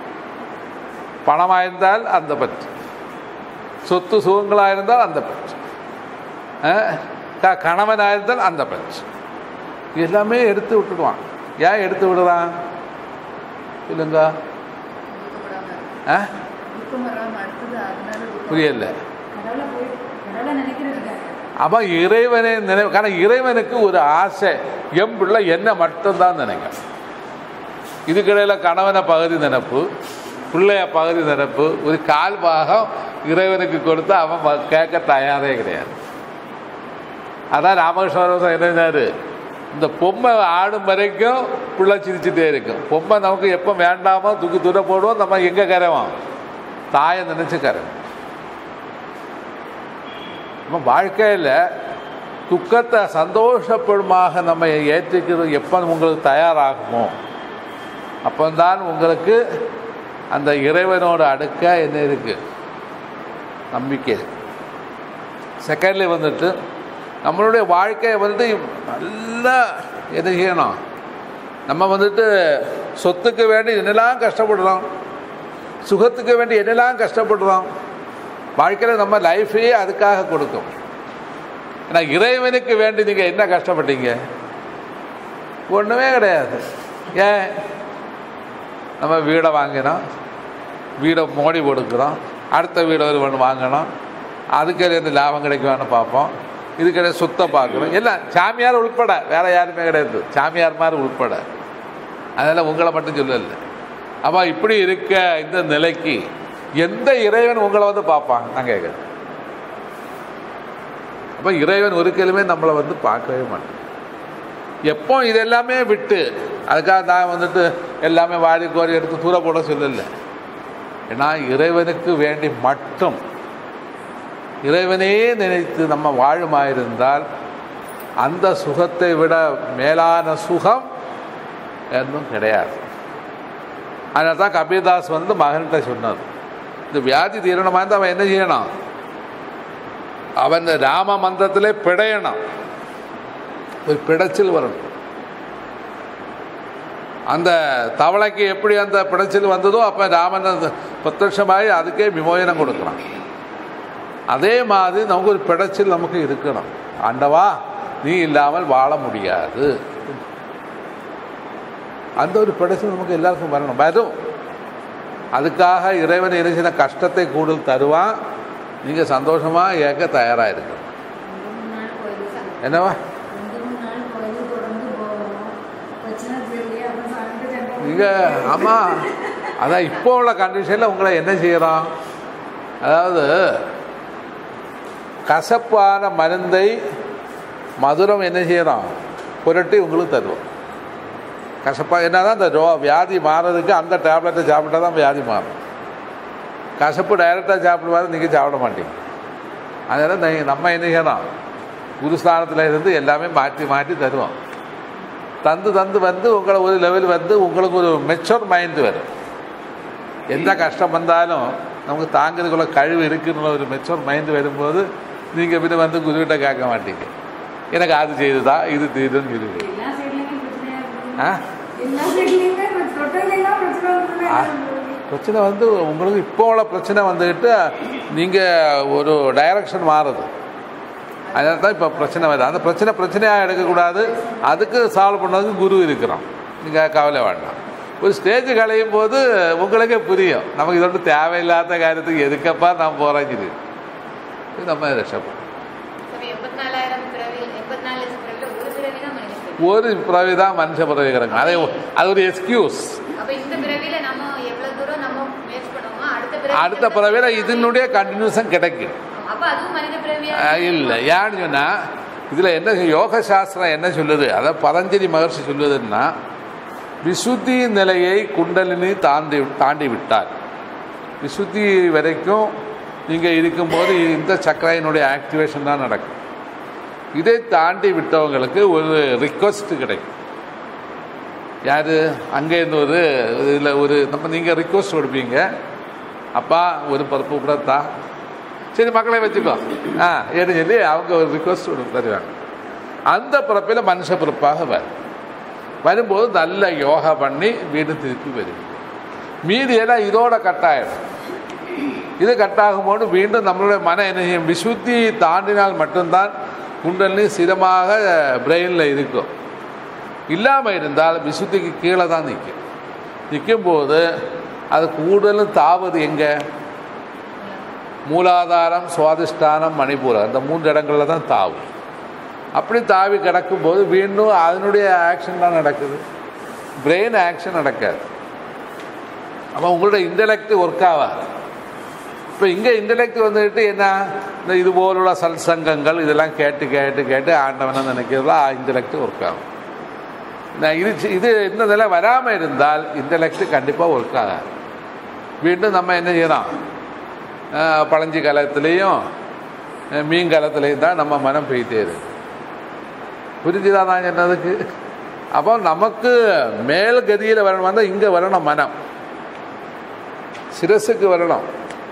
பணமாக இருந்தால் அந்த பற்று சொத்து சுகங்களாக இருந்தால் அந்த பற்று அஹ், க- கணவனாக இருந்தால் அந்த பற்று எல்லாமே எடுத்து விட்டுடுவான் ஏன் எடுத்து விடுறான் இல்லைங்க ஆ துக்கம் வராம அடுத்தது அதனால துக்கம் புரியல கடவுளை போய் கடவுளை நினைக்கிறதுக்காக அப்ப இறைவனை நினை കാരണം இறைவனுக்கு ஒரு ஆசை என் பிள்ளை என்ன மட்டும்தான் நினைக்கும் இதுக்கிடையில் கணவனை பகுதி நினைப்பு பிள்ளைய பகுதி நினைப்பு ஒரு கால் பாகம் இறைவனுக்கு கொடுத்து அவன் ம- கேட்க தயாரே கிடையாது அதான் ராமகிருஷ்ணர் என்ன சொன்னாரு, இந்த பொம்மை ஆடும் வரைக்கும் பிள்ளை சிரிச்சுட்டே இருக்கும் பொம்மை நமக்கு எப்போ வேண்டாமோ தூக்கி தூர போடுவோம் நம்ம எங்கே கரைவோம் தாயை நினைச்சு கரைவோம் நம்ம வாழ்க்கையில் துக்கத்தை சந்தோஷப்படுமாக நம்ம ஏற்றுக்கிறது எப்போ உங்களுக்கு தயாராகுமோ அப்போதான் உங்களுக்கு அந்த இறைவனோட அடுக்க என்ன இருக்கு நம்பிக்கை இருக்கு செகண்ட்லி வந்துட்டு நம்மளுடைய வாழ்க்கையை வந்துட்டு நல்லா எது செய்யணும் நம்ம வந்துட்டு சொத்துக்கு வேண்டி என்னெல்லாம் கஷ்டப்படுறோம் சுகத்துக்கு வேண்டி என்னெல்லாம் கஷ்டப்படுறோம் வாழ்க்கையில் நம்ம லைஃபையே அதுக்காக கொடுக்கும் ஏன்னா இறைவனுக்கு வேண்டி நீங்கள் என்ன கஷ்டப்பட்டீங்க ஒன்றுமே கிடையாது ஏன் நம்ம வீடை வாங்கினோம் வீடை மோடி கொடுக்குறோம் அடுத்த வீடை ஒரு ஒன்று வாங்கணும் அதுக்கு இருந்து லாபம் கிடைக்குமான்னு பார்ப்போம் இதுக்கிடையே சொத்தை பார்க்கணும் எல்லாம் சாமியார் உள்பட வேற யாருமே கிடையாது சாமியார் மாதிரி உள்பட அதனால் உங்களை மட்டும் சொல்லல அப்போ இப்படி இருக்க இந்த நிலைக்கு எந்த இறைவன் உங்களை வந்து பார்ப்பான் நான் கேட்குறேன் அப்போ இறைவன் ஒருக்கலுமே நம்மளை வந்து பார்க்கவே மாட்டான் எப்போ இதெல்லாமே விட்டு அதுக்காக நான் வந்துட்டு எல்லாமே வாரி கோரி எடுத்து தூர போட சொல்லலை ஏன்னா இறைவனுக்கு வேண்டி மட்டும் இறைவனே நினைத்து நம்ம வாழுமாயிருந்தால் அந்த சுகத்தை விட மேலான சுகம் இன்னும் கிடையாது அதனால தான் கபீர்தாஸ் வந்து மகன்கிட்ட சொன்னார் இந்த வியாதி தீரணமாக இருந்தால் அவன் என்ன செய்யணும் அவன் இந்த ராம மந்திரத்திலே பிடையணும் ஒரு பிடைச்சல் வரணும் அந்த தவளைக்கு எப்படி அந்த பிடைச்சல் வந்ததோ அப்போ ராமன் அந்த பிரத்யட்சமாகி அதுக்கே விமோசனம் கொடுக்குறான் அதே மாதிரி நமக்கு ஒரு பிடைச்சல் நமக்கு இருக்கணும் ஆண்டவா நீ இல்லாமல் வாழ முடியாது அந்த ஒரு பிடைச்சல் நமக்கு எல்லாருக்கும் வரணும் வரும் அதுக்காக இறைவன் இறைச்சின கஷ்டத்தை கூடுதல் தருவான் நீங்கள் சந்தோஷமாக ஏற்க தயாராக இருக்கணும் ரெண்டு மூணு நாள் கோயிலுக்கு சண்டை. என்னவா ரெண்டு மூணு நாள் கோயிலுக்கு தொடர்ந்து போகணும் பிரச்சனை தெரியல அப்புறம் சண்டை சண்டை நீங்கள் ஆமாம் அதான் இப்போ உள்ள கண்டிஷனில் உங்களை என்ன செய்கிறோம் அதாவது கசப்பான மருந்தை மதுரம் என்ன செய்கிறோம் புரட்டி உங்களுக்கு தருவோம் கசப்பாக என்னதான் அந்த ரோ வியாதி மாறதுக்கு அந்த டேப்லெட்டை சாப்பிட்டா தான் வியாதி மாறும் கசப்பு டைரெக்டாக சாப்பிடுவாரு நீங்கள் சாப்பிட மாட்டீங்க அதனால் நீ- நம்ம என்ன செய்யணும் குருஸ்தானத்தில் இருந்து எல்லாமே மாற்றி மாற்றி தருவோம் தந்து தந்து வந்து உங்களை ஒரு லெவல் வந்து உங்களுக்கு ஒரு மெச்சூர் மைண்ட் வரும் எந்த கஷ்டம் வந்தாலும் நமக்கு தாங்கிறதுக்குள்ள கழிவு இருக்குன்ற ஒரு மெச்சூர் மைண்ட் வரும்போது நீங்கள் பின்ன வந்து குருவிட்ட கேட்க மாட்டீங்க எனக்கு அது செய்துதா இது செய்துன்னு சொல்லுவீங்க எல்லா சைட்லயுமே பிரச்சனையா இருக்கு ஆ எல்லா சைட்லயுமே தொட்டதெல்லாம் பிரச்சனை ஆ, வந்து பிரச்சனை வந்து உங்களுக்கு இப்போ உள்ள பிரச்சனை வந்துக்கிட்டு நீங்கள் ஒரு டைரக்ஷன் மாறுது அதனால தான் இப்போ பிரச்சனை வருது அந்த பிரச்சனை பிரச்சனையாக எடுக்கக்கூடாது அதுக்கு சால்வ் பண்ணதுக்கு குரு இருக்கிறோம் நீங்கள் கவலை வேண்டாம் ஒரு ஸ்டேஜ் களையும் போது உங்களுக்கே புரியும் நமக்கு இதோட தேவையில்லாத காரியத்துக்கு எதுக்கப்பா நான் போகிறேன் இது நம்ம ரஷப்போம் சரி, எண்பத்தி நாலாயிரம் பிறவி எண்பத்தி நாலு லட்சம் பிறவில ஒரு பிறவி தான் மனித பிறவி ஒரு பிறவி தான் மனுஷ பிறவி கிடக்கும் அதே அது ஒரு எக்ஸ்கியூஸ் அப்ப இந்த பிறவியில நம்ம எவ்வளவு தூரம் நம்ம முயற்சி பண்ணுவோமோ அடுத்த பிறவி அடுத்த பிறவியில் இதனுடைய கண்டினியூஷன் கிடைக்கும் அப்ப அதுவும் மனித பிறவியா அஹ் இல்லை ஏன்னு சொன்னால் இதில் என்ன யோக சாஸ்திரம் என்ன சொல்லுது அதை பதஞ்சலி மகர்ஷி சொல்லுதுன்னா விசுத்தி நிலையை குண்டலினி தாண்டி தாண்டி விட்டார் விசுத்தி வரைக்கும் நீங்கள் இருக்கும்போது இந்த சக்கரையினுடைய ஆக்டிவேஷன் தான் நடக்கும் இதை தாண்டி விட்டவங்களுக்கு ஒரு ரிக்வஸ்ட் கிடைக்கும் யார் அங்கேருந்து ஒரு இதில் ஒரு நம்ம நீங்கள் ரிக்வஸ்ட் கொடுப்பீங்க அப்பா ஒரு பருப்பு கூட தா சரி மக்களை வச்சுக்கோ ஆ ஏன்னு சொல்லி அவங்க ஒரு ரிக்வஸ்ட் ஒன்று தருவாங்க அந்த பிறப்பில் மனுஷ பிறப்பாக வரும் வரும்போது நல்ல யோகா பண்ணி வீடு திருப்பி வரும் மீதியெல்லாம் இதோட கட்டாயிடும் இது கட்டாகும்போது மீண்டும் நம்மளுடைய மன என்ன செய்யும் விசுத்தி தாண்டினால் மட்டும்தான் குண்டலினி சிதமாக பிரெயினில் இருக்கும் இல்லாமல் இருந்தால் விசுத்திக்கு கீழே தான் நிற்கும் நிற்கும்போது அது கூடுதலும் தாவது எங்கே மூலாதாரம் சுவாதிஷ்டானம் மணிப்பூரம் இந்த மூன்று இடங்கள்ல தான் தாவும் அப்படி தாவி கிடக்கும்போது மீண்டும் அதனுடைய ஆக்ஷன் தான் நடக்குது பிரெயின் ஆக்ஷன் நடக்காது அப்போ உங்களுடைய இன்டலெக்ட் ஒர்க் ஆகாது இப்போ இங்கே இன்டலெக்ட் வந்துட்டு என்ன இந்த இது போലുള്ള சல்சங்கங்கள் இதெல்லாம் கேட்டு கேட்டு கேட்டு ஆண்டவனை நினைக்கிறதுலாம் இன்டலெக்ட் ஒர்க் ஆகும் நான் இது சி- இது இந்த நிலை வராமல் இருந்தால் இன்டலெக்ட் கண்டிப்பாக ஒர்க் ஆகாது மீண்டும் நம்ம என்ன செய்யலாம் அஹ், பழஞ்சி காலத்துலேயும் அஹ், மீன் காலத்துலேயும் தான் நம்ம மனம் போயிட்டே இருக்கு புரிஞ்சுதா நான் சொன்னதுக்கு அப்போ நமக்கு மேல் கதியில் வரணும் வந்தால் இங்கே வரணும் மனம் சிரசுக்கு வரணும்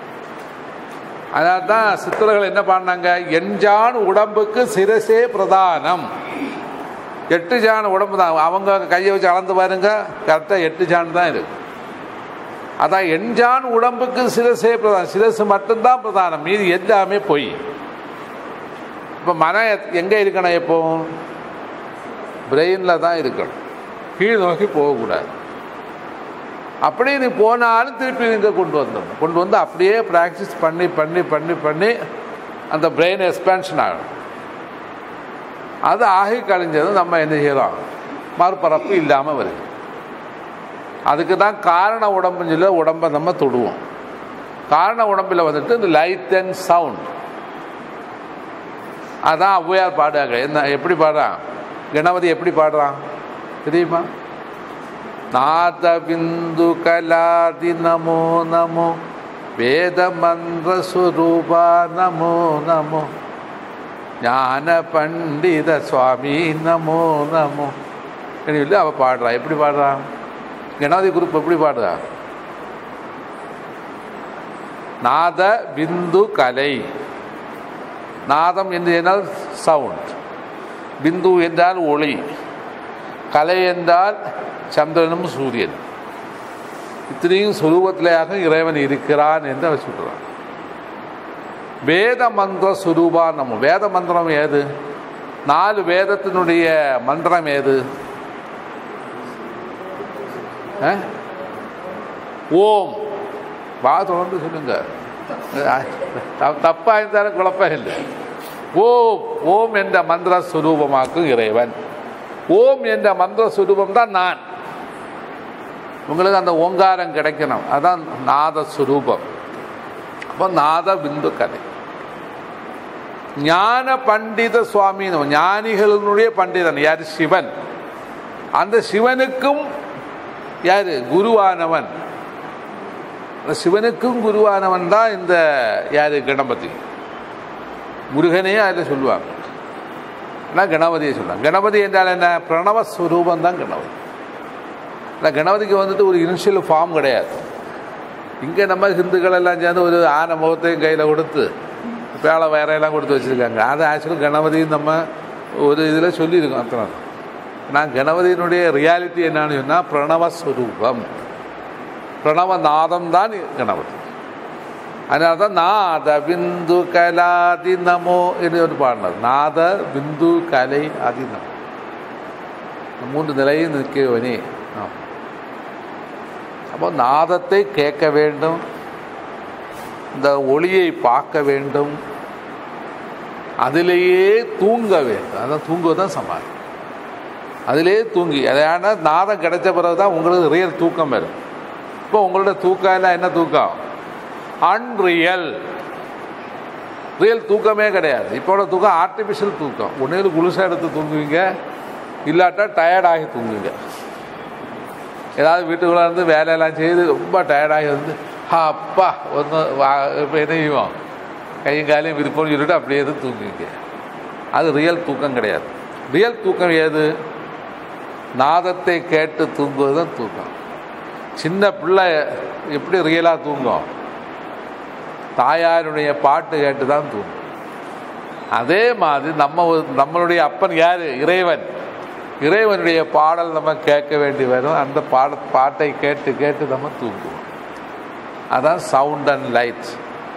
அதனால தான் சித்தர்கள் என்ன பண்ணாங்க எஞ்சான் உடம்புக்கு சிரசே பிரதானம் எட்டு ஜான் உடம்பு தான் அவங்க கையை வச்சு அளந்து பாருங்க கரெக்டாக எட்டு ஜான் தான் இருக்கு அதான் எஞ்சான் உடம்புக்கு சிரசே பிரதானம் சிரசு மட்டும்தான் பிரதானம் மீதி எல்லாமே பொய் இப்போ மனம் எத்- எங்கே இருக்கணும் எப்போ பிரெயினில் தான் இருக்கணும் கீழ் நோக்கி போகக்கூடாது அப்படியே நீ போனாலும் திருப்பி இங்கே கொண்டு வந்துடணும் கொண்டு வந்து அப்படியே ப்ராக்டிஸ் பண்ணி பண்ணி பண்ணி பண்ணி அந்த பிரெயின் எக்ஸ்பேன்ஷன் ஆகும் அது ஆகி கழிஞ்சதும் நம்ம என்ன செய்யலாம் மறுபரப்பு இல்லாமல் வருது அதுக்கு தான் காரண உடம்புன்னு சொல்லி உடம்பை நம்ம தொடுவோம் காரண உடம்பில் வந்துட்டு இந்த லைட் அண்ட் சவுண்ட் அதான் ஔவையார் பாடுறாங்க என்ன எப்படி பாடுறான் கணபதி எப்படி பாடுறான் தெரியுமா நாத பிந்து கலாதி நமோ நமோ வேத மந்திர சுரூபா நமோ நமோ ஞான பண்டித சுவாமி நமோ நமோ சொல்லி அவ பாடுறா எப்படி பாடுறான் கணபதி குரூப் எப்படி பாடுறா நாத பிந்து கலை நாதம் என்று என்றால் சவுண்ட் பிந்து என்றால் ஒளி கலை என்றால் சந்திரனும் சூரியன் இத்தனையும் சுரூபத்திலேயாக இறைவன் இருக்கிறான் என்று அவர் சொல்கிறான் வேத மந்திர சுரூபா நம்ம வேத மந்திரம் ஏது நாலு வேதத்தினுடைய மந்திரம் ஏது ஆ? ஓம் வா தொடர்ந்து சொல்லுங்க த- தப்பா இருந்தாலும் குழப்பம் இல்லை ஓம் ஓம் என்ற மந்திர சுரூபமாக்கும் இறைவன் ஓம் என்ற மந்திர சுரூபம் தான் நான் உங்களுக்கு அந்த ஓங்காரம் கிடைக்கணும் அதான் நாத சுரூபம் அப்போ நாத பிந்து கலை ஞான பண்டித சுவாமி ஞானிகளினுடைய பண்டிதன் யார் சிவன் அந்த சிவனுக்கும் யாரு குருவானவன் அந்த சிவனுக்கும் குருவானவன் தான் இந்த யாரு கணபதி முருகனையே அதில் சொல்லுவாங்க ஆனால் கணபதியை சொல்லுவாங்க கணபதி என்றால் என்ன பிரணவ ஸ்வரூபம் தான் கணபதி ஆனால் கணபதிக்கு வந்துட்டு ஒரு இனிஷியல் ஃபார்ம் கிடையாது இங்கே நம்ம ஹிந்துக்கள் எல்லாம் சேர்ந்து ஒரு ஆனை முகத்தையும் கையில் கொடுத்து பேளை வேறையெல்லாம் கொடுத்து வச்சுருக்காங்க அது ஆக்சுவலி கணபதியும் நம்ம ஒரு இதில் சொல்லியிருக்கோம் அத்தனை நான் கணபதியினுடைய ரியாலிட்டி என்னன்னு சொன்னால் பிரணவஸ்வரூபம் பிரணவநாதம் தான் கணபதி அதனால தான் நாத பிந்து கலாதி நமோ என்று ஒரு பாடினார் நாத பிந்து கலை ஆதி நமோ இந்த மூன்று நிலையும் நிற்கவனே ஆம் அப்போ நாதத்தை கேட்க வேண்டும் இந்த ஒளியை பார்க்க வேண்டும் அதிலேயே தூங்க வேண்டும் அதான் தூங்குவது தான் சமாதி அதிலே தூங்கி அதான நாதம் கிடைச்ச பிறகு தான் உங்களுக்கு ரியல் தூக்கம் வரும் இப்போ உங்களோட தூக்கம் எல்லாம் என்ன தூக்கம் அன்ரியல் ரியல் தூக்கமே கிடையாது இப்போட தூக்கம் ஆர்டிஃபிஷியல் தூக்கம் ஒன்றும் குளிசாக எடுத்து தூங்குவீங்க இல்லாட்டா டயர்டாகி தூங்குவீங்க ஏதாவது வீட்டுக்குள்ளே இருந்து வேலையெல்லாம் செய்து ரொம்ப டயர்டாகி வந்து "ஆ, அப்பா ஒன்று இப்போ என்ன செய்வோம் கையும் காலையும் விருப்பம்னு சொல்லிட்டு அப்படியே இருந்து தூங்குவீங்க அது ரியல் தூக்கம் கிடையாது ரியல் தூக்கம் ஏது நாதத்தை கேட்டு தூங்குவது தான் தூக்கம் சின்ன பிள்ளை எப்படி ரியலாக தூங்கும் தாயாருடைய பாட்டு கேட்டு தான் தூங்கும் அதே மாதிரி நம்ம ஒரு- நம்மளுடைய அப்பன் யார் இறைவன் இறைவனுடைய பாடல் நம்ம கேட்க வேண்டி வரும் அந்த பாட பாட்டை கேட்டு கேட்டு நம்ம தூங்குவோம் அதான் சவுண்ட் அண்ட் லைட்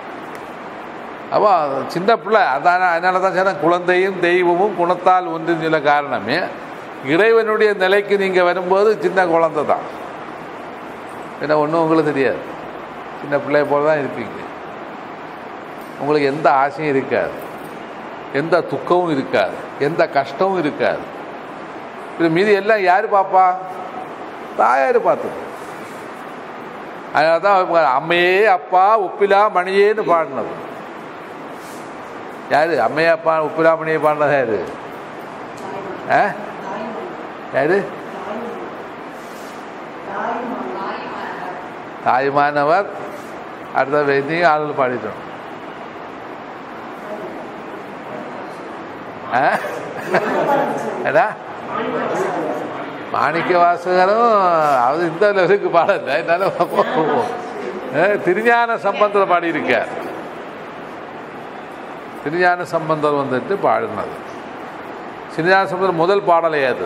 அப்போ சின்ன பிள்ளை அதான் அதனால தான் சொன்னேன் குழந்தையும் தெய்வமும் குணத்தால் ஒன்றின் சில காரணமே இறைவனுடைய நிலைக்கு நீங்கள் வரும்போது சின்ன குழந்தை தான் ஏன்னா ஒன்றும் உங்களுக்கு தெரியாது சின்ன பிள்ளைய போல தான் இருப்பீங்க உங்களுக்கு எந்த ஆசையும் இருக்காது எந்த துக்கமும் இருக்காது எந்த கஷ்டமும் இருக்காது இது மீதி எல்லாம் யார் பாப்பா தாயார் பார்த்து அதனால தான் அவங்க அம்மையே அப்பா உப்பிலா மணியேன்னு பாடினது யாரு அம்மையே அப்பா உப்பிலா மணியை பாடினது யாரு ஆ யாரு தாய்மானவர் அடுத்த வைத்தியம் ஆளுகள் பாடிட்டோம் ஆ? ஏடா மாணிக்க வாசகரும் அது இந்த லெவலுக்கு பாடல என்னால ஏ, திருஞான சம்பந்தர் பாடியிருக்கார் திருஞான சம்பந்தர் வந்துட்டு பாடினது திருஞான சம்பந்தர் முதல் பாடலே அது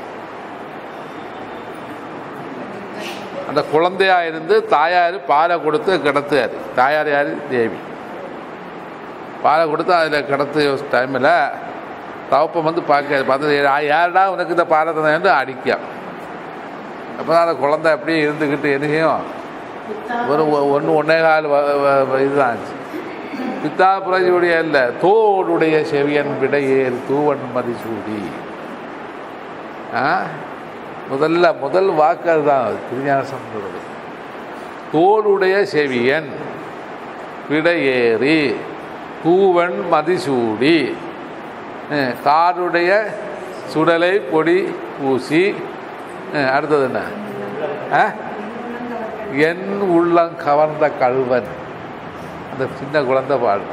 அந்த குழந்தையா இருந்து தாயார் பாலை கொடுத்து கிடத்தார் தாயார் யார் தேவி பாலை கொடுத்து அதில் கிடத்து டைமில் தவப்பம் வந்து பார்க்க பார்த்து "யா- யாருடா உனக்கு இந்த பாலை தந்தேன்னு அடிக்கும் அப்போ தான் அந்த குழந்தை அப்படியே இருந்துக்கிட்டு என்னையும் ஒரு ஒன்று ஒன்றே கால் வ- வ- வ- இதுதான் ஆச்சு பித்தாபுரஜுடைய இல்லை தோடுடைய செவியன் விடையேறு தூவன் மதிசூடி ஆ முதல்ல முதல் வாக்கு அதுதான் திருஞான சம்பந்தருடைய தோளுடைய செவியன் விடையேறி தூவன் மதிசூடி அஹ், காருடைய சுடலை பொடி பூசி அஹ், அடுத்தது என்ன ஆ என் உள்ளம் கவர்ந்த கழுவன் அந்த சின்ன குழந்தை பாடும்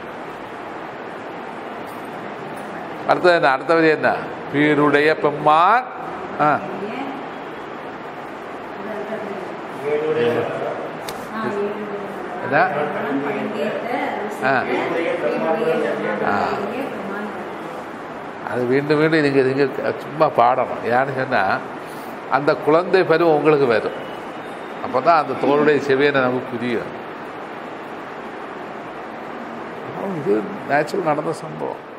அடுத்தது என்ன அடுத்த வரி என்ன பீருடைய பெம்மான் ஆ என்ன? ஆ. ஆ. அது மீண்டும் மீண்டும் நீங்கள் நீங்கள் சும்மா பாடணும் ஏன்னு சொன்னால் அந்த குழந்தை பருவம் உங்களுக்கு வரும் அப்போ தான் அந்த தோளுடைய செவியனை நமக்கு புரியும் இது நேச்சுரல் நடந்த சம்பவம்